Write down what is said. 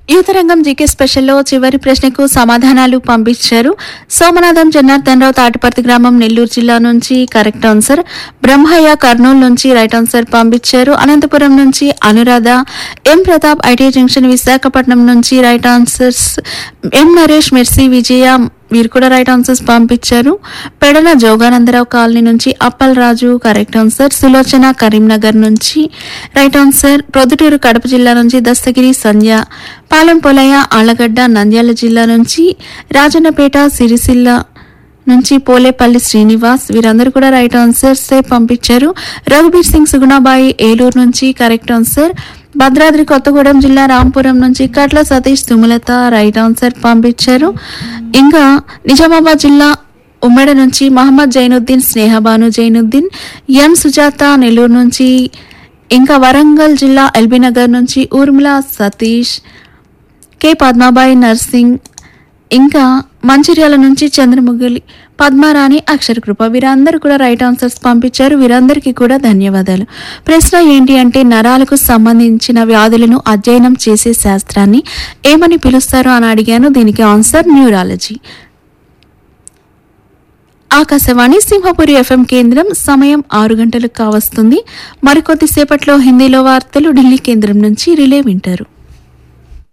యువతరంగం జీకే స్పెషల్లో చివరి ప్రశ్నకు సమాధానాలు పంపించారు సోమనాథం జనార్దన్ రావు తాటిపర్తి గ్రామం నెల్లూరు జిల్లా నుంచి కరెక్ట్ ఆన్సర్ బ్రహ్మయ్య కర్నూలు నుంచి రైట్ ఆన్సర్ పంపించారు అనంతపురం నుంచి Anuradha M Pratap IT junction Visakhapatnam నుంచి right answers M Naresh Mercy Vijaya మీరు కూడా రైట్ ఆన్సర్స్ పంపించారు పెడల జోగానందరావు కాలనీ నుంచి అప్పల్ రాజు కరెక్ట్ ఆన్సర్ సులోచన కరీంనగర్ నుంచి రైట్ ఆన్సర్ ప్రొద్దుటూరు కడప జిల్లా నుంచి దస్తగిరి సంధ్య పాలెం పొలయ్య ఆళ్లగడ్డ నంద్యాల జిల్లా నుంచి రాజన్నపేట సిరిసిల్ల నుంచి పోలేపల్లి శ్రీనివాస్ వీరందరూ కూడా రైట్ ఆన్సర్స్ పంపించారు రఘుబీర్ సింగ్ సుగుణాబాయి ఏలూరు నుంచి కరెక్ట్ ఆన్సర్ భద్రాద్రి కొత్తగూడెం జిల్లా రాంపురం నుంచి కట్ల సతీష్ సుమలత రైట్ ఆన్సర్ పంపించారు ఇంకా నిజామాబాద్ జిల్లా ఉమ్మడి నుంచి మహమ్మద్ జైనుద్దీన్ స్నేహబాను జైనుద్దీన్ ఎం సుజాత నెల్లూరు నుంచి ఇంకా వరంగల్ జిల్లా ఎల్బీ నగర్ నుంచి ఊర్మిళ సతీష్ కె పద్మాబాయి నర్సింగ్ ఇంకా మంచిర్యాల నుంచి చంద్రముగిలి పద్మారాణి అక్షరకృప వీరందరూ కూడా రైట్ ఆన్సర్స్ పంపించారు వీరందరికీ కూడా ధన్యవాదాలు ప్రశ్న ఏంటి అంటే నరాలకు సంబంధించిన వ్యాధులను అధ్యయనం చేసే శాస్త్రాన్ని ఏమని పిలుస్తారు అని అడిగాను దీనికి answer neurology Akashvani Simhapuri FM కేంద్రం సమయం ఆరు గంటలకు కావస్తుంది మరికొద్దిసేపట్లో హిందీలో వార్తలు ఢిల్లీ కేంద్రం నుంచి రిలే వింటారు